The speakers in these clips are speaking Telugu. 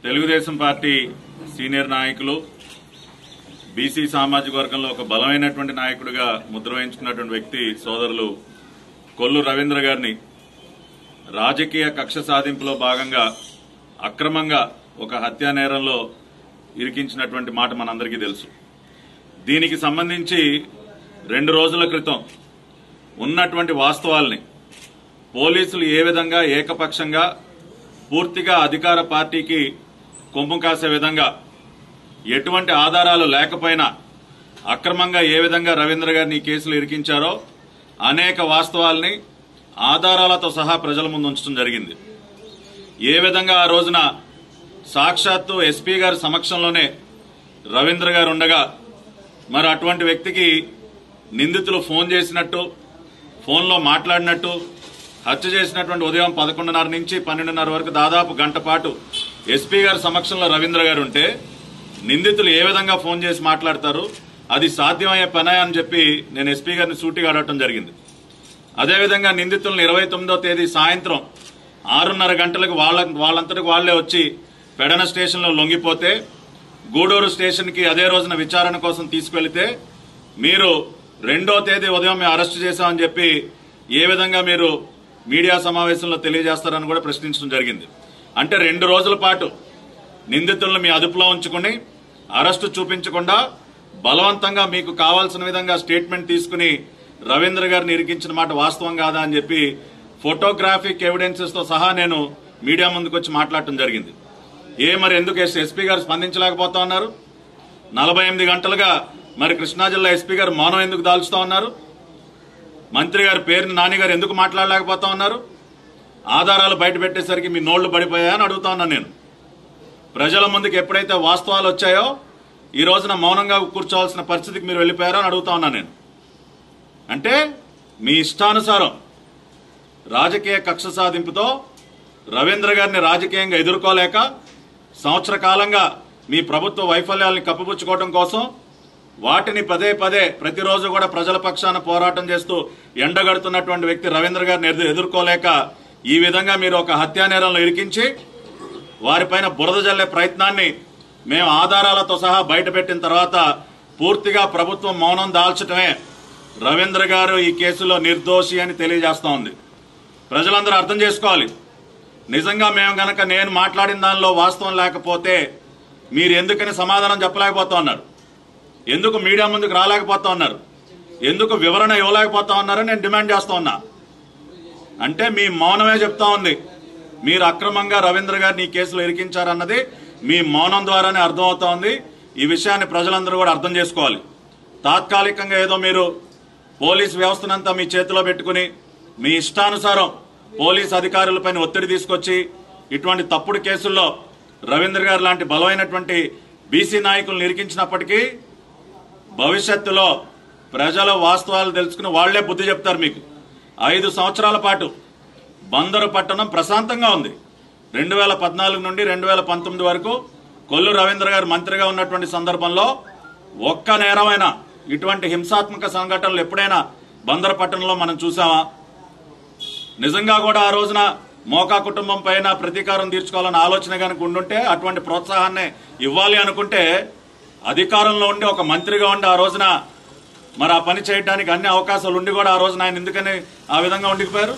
తెలుగుదేశం పార్టీ సీనియర్ నాయకులు బీసీ సామాజిక వర్గంలో ఒక బలమైనటువంటి నాయకుడిగా ముద్ర వహించుకున్నటువంటి వ్యక్తి సోదరులు కొల్లు రవీంద్ర గారిని రాజకీయ కక్ష సాధింపులో భాగంగా అక్రమంగా ఒక హత్యా నేరంలో ఇరికించినటువంటి మాట మనందరికీ తెలుసు దీనికి సంబంధించి రెండు రోజుల క్రితం ఉన్నటువంటి వాస్తవాల్ని పోలీసులు ఏ విధంగా ఏకపక్షంగా పూర్తిగా అధికార పార్టీకి కొమ్ము కాసే విధంగా ఎటువంటి ఆధారాలు లేకపోయినా అక్రమంగా ఏ విధంగా రవీంద్ర గారిని ఈ కేసులు ఇరికించారో అనేక వాస్తవాల్ని ఆధారాలతో సహా ప్రజల ముందు ఉంచడం జరిగింది ఏ విధంగా ఆ రోజున సాక్షాత్తు ఎస్పీ గారి సమక్షంలోనే రవీంద్ర గారు ఉండగా మరి అటువంటి వ్యక్తికి నిందితులు ఫోన్ చేసినట్టు ఫోన్లో మాట్లాడినట్టు హత్య చేసినటువంటి ఉదయం పదకొండున్నర నుంచి పన్నెండున్నర వరకు దాదాపు గంట పాటు ఎస్పీ గారి సమక్షంలో రవీంద్ర గారు ఉంటే నిందితులు ఏ విధంగా ఫోన్ చేసి మాట్లాడతారు అది సాధ్యమయ్యే పనే అని చెప్పి నేను ఎస్పీ గారిని సూటిగా అడగటం జరిగింది అదేవిధంగా నిందితులను ఇరవై తొమ్మిదో తేదీ సాయంత్రం ఆరున్నర గంటలకు వాళ్ళ వాళ్ళంతటికి వాళ్లే వచ్చి పెడన స్టేషన్లో లొంగిపోతే గూడూరు స్టేషన్కి అదే రోజున విచారణ కోసం తీసుకెళ్తే మీరు రెండో తేదీ ఉదయం మేము అరెస్ట్ చేశామని చెప్పి ఏ విధంగా మీరు మీడియా సమావేశంలో తెలియజేస్తారని కూడా ప్రశ్నించడం జరిగింది అంటే రెండు రోజుల పాటు నిందితులను మీ అదుపులో ఉంచుకుని అరెస్టు చూపించకుండా బలవంతంగా మీకు కావాల్సిన విధంగా స్టేట్మెంట్ తీసుకుని రవీంద్ర గారిని ఇరికించిన మాట వాస్తవం కాదా అని చెప్పి ఫోటోగ్రాఫిక్ ఎవిడెన్సెస్ తో సహా నేను మీడియా ముందుకు వచ్చి మాట్లాడటం జరిగింది ఏ మరి ఎందుకు ఎస్పీ గారు స్పందించలేకపోతా ఉన్నారు నలభై ఎనిమిది గంటలుగా మరి కృష్ణా జిల్లా ఎస్పీ గారు మౌనం ఎందుకు దాల్చుతా ఉన్నారు మంత్రి గారి పేరుని నాని గారు ఎందుకు మాట్లాడలేకపోతా ఉన్నారు ఆధారాలు బయట పెట్టేసరికి మీ నోళ్లు పడిపోయా అని అడుగుతా ఉన్నాను నేను ప్రజల ముందుకు ఎప్పుడైతే వాస్తవాలు వచ్చాయో ఈ రోజున మౌనంగా కూర్చోవాల్సిన పరిస్థితికి మీరు వెళ్ళిపోయారో అని అడుగుతా ఉన్నాను నేను అంటే మీ ఇష్టానుసారం రాజకీయ కక్ష సాధింపుతో రవీంద్ర గారిని రాజకీయంగా ఎదుర్కోలేక సంవత్సర కాలంగా మీ ప్రభుత్వ వైఫల్యాల్ని కప్పిపుచ్చుకోవడం కోసం వాటిని పదే పదే ప్రతిరోజు కూడా ప్రజల పక్షాన పోరాటం చేస్తూ ఎండగడుతున్నటువంటి వ్యక్తి రవీంద్ర గారిని ఎదు- ఎదుర్కోలేక ఈ విధంగా మీరు ఒక హత్యా నేరంలో ఇరికించి వారిపైన బురద జల్లే ప్రయత్నాన్ని మేము ఆధారాలతో సహా బయటపెట్టిన తర్వాత పూర్తిగా ప్రభుత్వం మౌనం దాల్చటమే రవీంద్ర గారు ఈ కేసులో నిర్దోషి అని తెలియజేస్తా ఉంది ప్రజలందరూ అర్థం చేసుకోవాలి నిజంగా మేము గనక నేను మాట్లాడిన దానిలో వాస్తవం లేకపోతే మీరు ఎందుకని సమాధానం చెప్పలేకపోతా ఉన్నారు ఎందుకు మీడియా ముందుకు రాలేకపోతా ఉన్నారు ఎందుకు వివరణ ఇవ్వలేకపోతా ఉన్నారని నేను డిమాండ్ చేస్తా ఉన్నా అంటే మీ మౌనమే చెప్తా ఉంది మీరు అక్రమంగా రవీంద్ర గారిని ఈ కేసులో ఇరికించారన్నది మీ మౌనం ద్వారానే అర్థమవుతా ఉంది ఈ విషయాన్ని ప్రజలందరూ కూడా అర్థం చేసుకోవాలి తాత్కాలికంగా ఏదో మీరు పోలీస్ వ్యవస్థనంతా మీ చేతిలో పెట్టుకుని మీ ఇష్టానుసారం పోలీస్ అధికారులపైన ఒత్తిడి తీసుకొచ్చి ఇటువంటి తప్పుడు కేసుల్లో రవీంద్ర గారు లాంటి బలమైనటువంటి బీసీ నాయకులను ఇరికించినప్పటికీ భవిష్యత్తులో ప్రజల వాస్తవాలు తెలుసుకుని వాళ్లే బుద్ధి చెప్తారు మీకు ఐదు సంవత్సరాల పాటు బందరు పట్టణం ప్రశాంతంగా ఉంది రెండు వేల పద్నాలుగు నుండి రెండు వేల పంతొమ్మిది వరకు కొల్లు రవీంద్ర గారు మంత్రిగా ఉన్నటువంటి సందర్భంలో ఒక్క నేరమైన ఇటువంటి హింసాత్మక సంఘటనలు ఎప్పుడైనా బందరు పట్టణంలో మనం చూసామా నిజంగా కూడా ఆ రోజున మోకా కుటుంబం పైన ప్రతీకారం తీర్చుకోవాలన్న ఆలోచన కనుక ఉండుంటే అటువంటి ప్రోత్సాహాన్ని ఇవ్వాలి అనుకుంటే అధికారంలో ఉండి ఒక మంత్రిగా ఉండి ఆ రోజున మరి ఆ పని చేయడానికి అన్ని అవకాశాలు ఉండి కూడా ఆ రోజున ఆయన ఎందుకని ఆ విధంగా ఉండిపోయారు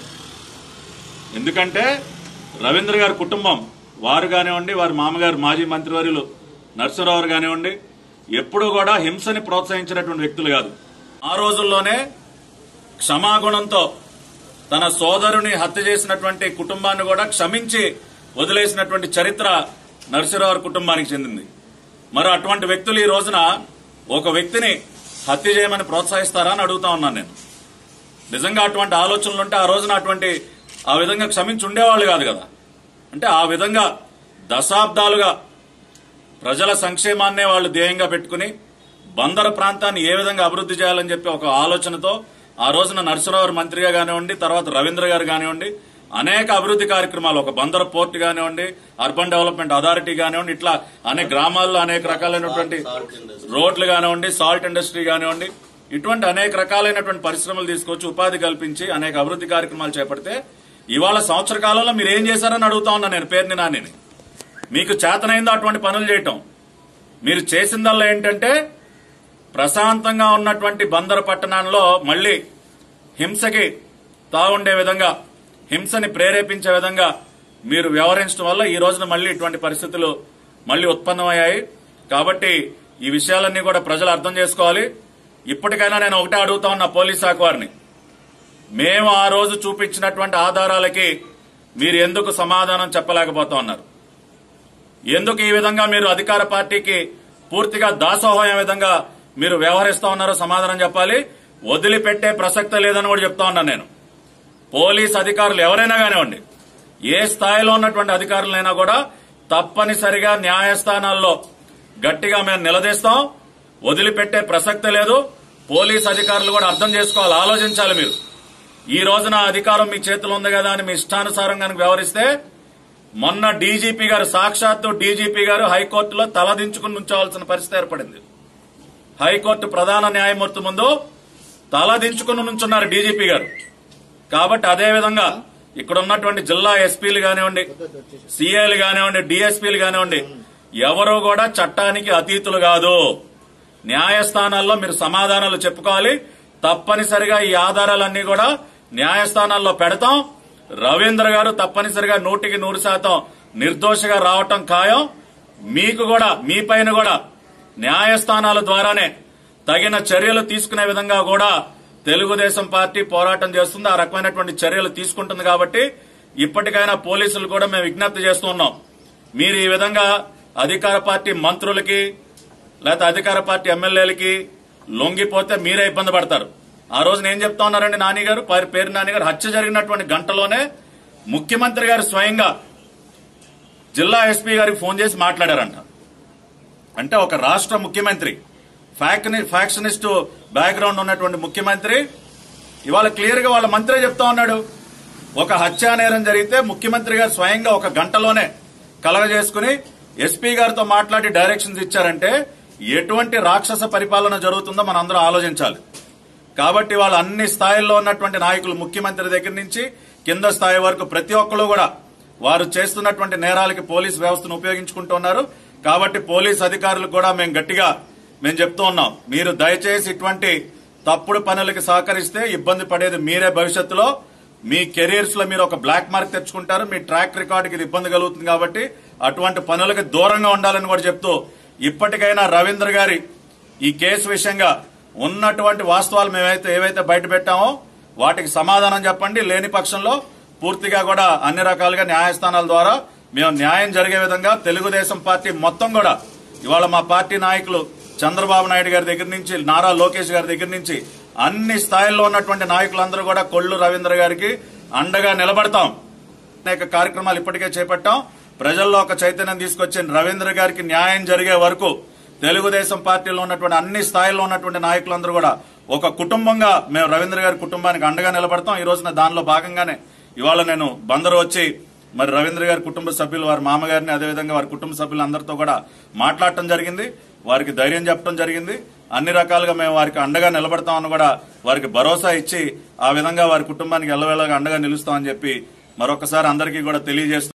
ఎందుకంటే రవీంద్ర గారి కుటుంబం వారు కానివ్వండి వారి మామగారు మాజీ మంత్రివర్యులు నరసింహరావు గారు కానివ్వండి ఎప్పుడూ కూడా హింసని ప్రోత్సహించినటువంటి వ్యక్తులు కాదు ఆ రోజుల్లోనే క్షమాగుణంతో తన సోదరుని హత్య చేసినటువంటి కుటుంబాన్ని కూడా క్షమించి వదిలేసినటువంటి చరిత్ర నరసింహరావు కుటుంబానికి చెందింది మరి అటువంటి వ్యక్తులు ఈ రోజున ఒక వ్యక్తిని హత్య చేయమని ప్రోత్సహిస్తారా అని అడుగుతా ఉన్నాను నేను నిజంగా అటువంటి ఆలోచనలు ఉంటే ఆ రోజున అటువంటి ఆ విధంగా క్షమించి ఉండేవాళ్ళు కాదు కదా అంటే ఆ విధంగా దశాబ్దాలుగా ప్రజల సంక్షేమాన్నే వాళ్ళు ధ్యేయంగా పెట్టుకుని బందర ప్రాంతాన్ని ఏ విధంగా అభివృద్ధి చేయాలని చెప్పి ఒక ఆలోచనతో ఆ రోజున నరసింహరావు మంత్రిగా కానివ్వండి తర్వాత రవీంద్ర గారు కానివ్వండి అనేక అభివృద్ధి కార్యక్రమాలు ఒక బందర పోర్ట్ కానివ్వండి అర్బన్ డెవలప్మెంట్ అథారిటీ కానివ్వండి ఇట్లా అనేక గ్రామాల్లో అనేక రకాలైనటువంటి రోడ్లు కానివ్వండి సాల్ట్ ఇండస్ట్రీ కానివ్వండి ఇటువంటి అనేక రకాలైనటువంటి పరిశ్రమలు తీసుకొచ్చి ఉపాధి కల్పించి అనేక అభివృద్ధి కార్యక్రమాలు చేపడితే ఇవాళ సంవత్సర కాలంలో మీరు ఏం చేశారని అడుగుతా ఉన్నా నేను పేరుని నాని మీకు చేతనైందో అటువంటి పనులు చేయటం మీరు చేసిందల్లా ఏంటంటే ప్రశాంతంగా ఉన్నటువంటి బందరు పట్టణంలో మళ్ళీ హింసకి తాగుండే విధంగా హింసని ప్రేరేపించే విధంగా మీరు వ్యవహరించడం వల్ల ఈ రోజున మళ్ళీ ఇటువంటి పరిస్థితులు మళ్ళీ ఉత్పన్నమయ్యాయి కాబట్టి ఈ విషయాలన్నీ కూడా ప్రజలు అర్థం చేసుకోవాలి ఇప్పటికైనా నేను ఒకటే అడుగుతా ఉన్నా పోలీస్ శాఖ వారిని మేము ఆ రోజు చూపించినటువంటి ఆధారాలకి మీరు ఎందుకు సమాధానం చెప్పలేకపోతా ఉన్నారు ఎందుకు ఈ విధంగా మీరు అధికార పార్టీకి పూర్తిగా దాసోహం విధంగా మీరు వ్యవహరిస్తా ఉన్నారో సమాధానం చెప్పాలి వదిలిపెట్టే ప్రసక్తే లేదని కూడా చెప్తా ఉన్నాను నేను పోలీస్ అధికారులు ఎవరైనా కానివ్వండి ఏ స్థాయిలో ఉన్నటువంటి అధికారులైనా కూడా తప్పనిసరిగా న్యాయస్థానాల్లో గట్టిగా మేము నిలదీస్తాం వదిలిపెట్టే ప్రసక్తే లేదు పోలీస్ అధికారులు కూడా అర్థం చేసుకోవాలి ఆలోచించాలి మీరు ఈ రోజున అధికారం మీ చేతిలో ఉంది కదా అని మీ ఇష్టానుసారం కనుక వ్యవహరిస్తే మొన్న డీజీపీ గారు సాక్షాత్తు డీజీపీ గారు హైకోర్టులో తలదించుకుని ఉంచవలసిన పరిస్థితి ఏర్పడింది హైకోర్టు ప్రధాన న్యాయమూర్తి ముందు తలదించుకుని నుంచున్నారు డీజీపీ గారు కాబట్టి అదే విధంగా ఇక్కడ ఉన్నటువంటి జిల్లా ఎస్పీలు కానివ్వండి సీఏలు కానివ్వండి డిఎస్పీలు కానివ్వండి ఎవరు కూడా చట్టానికి అతీతులు కాదు న్యాయస్థానాల్లో మీరు సమాధానాలు చెప్పుకోవాలి తప్పనిసరిగా ఈ ఆధారాలన్నీ కూడా న్యాయస్థానాల్లో పెడతాం రవీంద్ర గారు తప్పనిసరిగా నూటికి నూరు శాతం నిర్దోషిగా రావటం ఖాయం మీకు కూడా మీ పైన కూడా న్యాయస్థానాల ద్వారానే తగిన చర్యలు తీసుకునే విధంగా కూడా తెలుగుదేశం పార్టీ పోరాటం చేస్తుంది ఆ రకమైనటువంటి చర్యలు తీసుకుంటుంది కాబట్టి ఇప్పటికైనా పోలీసులు కూడా మేము విజ్ఞప్తి చేస్తున్నాం మీరు ఈ విధంగా అధికార పార్టీ మంత్రులకి లేకపోతే అధికార పార్టీ ఎమ్మెల్యేలకి లొంగిపోతే మీరే ఇబ్బంది పడతారు ఆ రోజున ఏం చెప్తా ఉన్నారండి నాని గారు పేరు పేరు నాని గారు హత్య జరిగినటువంటి గంటలోనే ముఖ్యమంత్రి గారు స్వయంగా జిల్లా ఎస్పీ గారికి ఫోన్ చేసి మాట్లాడారంట అంటే ఒక రాష్ట్ర ముఖ్యమంత్రి ఫ్యాక్ని- ఫ్యాక్షనిస్ట్ బ్యాక్గ్రౌండ్ ఉన్నటువంటి ముఖ్యమంత్రి ఇవాళ క్లియర్ గా వాళ్ళ మంత్రే చెప్తా ఉన్నాడు ఒక హత్యా నేరం జరిగితే ముఖ్యమంత్రి గారు స్వయంగా ఒక గంటలోనే కలగజేసుకుని ఎస్పీ గారితో మాట్లాడి డైరెక్షన్స్ ఇచ్చారంటే ఎటువంటి రాక్షస పరిపాలన జరుగుతుందో మనం అందరం ఆలోచించాలి కాబట్టి వాళ్ళు అన్ని స్థాయిల్లో ఉన్నటువంటి నాయకులు ముఖ్యమంత్రి దగ్గర నుంచి కింద స్థాయి వరకు ప్రతి ఒక్కరు కూడా వారు చేస్తున్నటువంటి నేరాలకి పోలీస్ వ్యవస్థను ఉపయోగించుకుంటున్నారు కాబట్టి పోలీస్ అధికారులకు కూడా మేము గట్టిగా మేము చెప్తూ ఉన్నాం మీరు దయచేసి ఇటువంటి తప్పుడు పనులకి సహకరిస్తే ఇబ్బంది పడేది మీరే భవిష్యత్తులో మీ కెరీర్స్ లో మీరు ఒక బ్లాక్ మార్క్ తెచ్చుకుంటారు మీ ట్రాక్ రికార్డుకి ఇది ఇబ్బంది కలుగుతుంది కాబట్టి అటువంటి పనులకి దూరంగా ఉండాలని కూడా చెప్తూ ఇప్పటికైనా రవీంద్ర గారి ఈ కేసు విషయంగా ఉన్నటువంటి వాస్తవాలు మేమైతే ఏవైతే బయట పెట్టామో వాటికి సమాధానం చెప్పండి లేని పక్షంలో పూర్తిగా కూడా అన్ని రకాలుగా న్యాయస్థానాల ద్వారా మేము న్యాయం జరిగే విధంగా తెలుగుదేశం పార్టీ మొత్తం కూడా ఇవాళ మా పార్టీ నాయకులు చంద్రబాబు నాయుడు గారి దగ్గర నుంచి నారా లోకేష్ గారి దగ్గర నుంచి అన్ని స్థాయిల్లో ఉన్నటువంటి నాయకులందరూ కూడా కొల్లు రవీంద్ర గారికి అండగా నిలబడతాం అనేక కార్యక్రమాలు ఇప్పటికే చేపట్టాం ప్రజల్లో ఒక చైతన్యం తీసుకొచ్చిన రవీంద్ర గారికి న్యాయం జరిగే వరకు తెలుగుదేశం పార్టీలో ఉన్నటువంటి అన్ని స్థాయిల్లో ఉన్నటువంటి నాయకులందరూ కూడా ఒక కుటుంబంగా మేము రవీంద్ర గారి కుటుంబానికి అండగా నిలబడతాం ఈ రోజున దానిలో భాగంగానే ఇవాళ నేను బందరు వచ్చి మరి రవీంద్ర గారి కుటుంబ సభ్యులు వారి మామగారిని అదేవిధంగా వారి కుటుంబ సభ్యులందరితో కూడా మాట్లాడటం జరిగింది వారికి ధైర్యం చెప్పడం జరిగింది అన్ని రకాలుగా మేము వారికి అండగా నిలబడతామని కూడా వారికి భరోసా ఇచ్చి ఆ విధంగా వారి కుటుంబానికి ఎల్లవేళగా అండగా నిలుస్తామని చెప్పి మరొకసారి అందరికీ కూడా తెలియజేస్తూ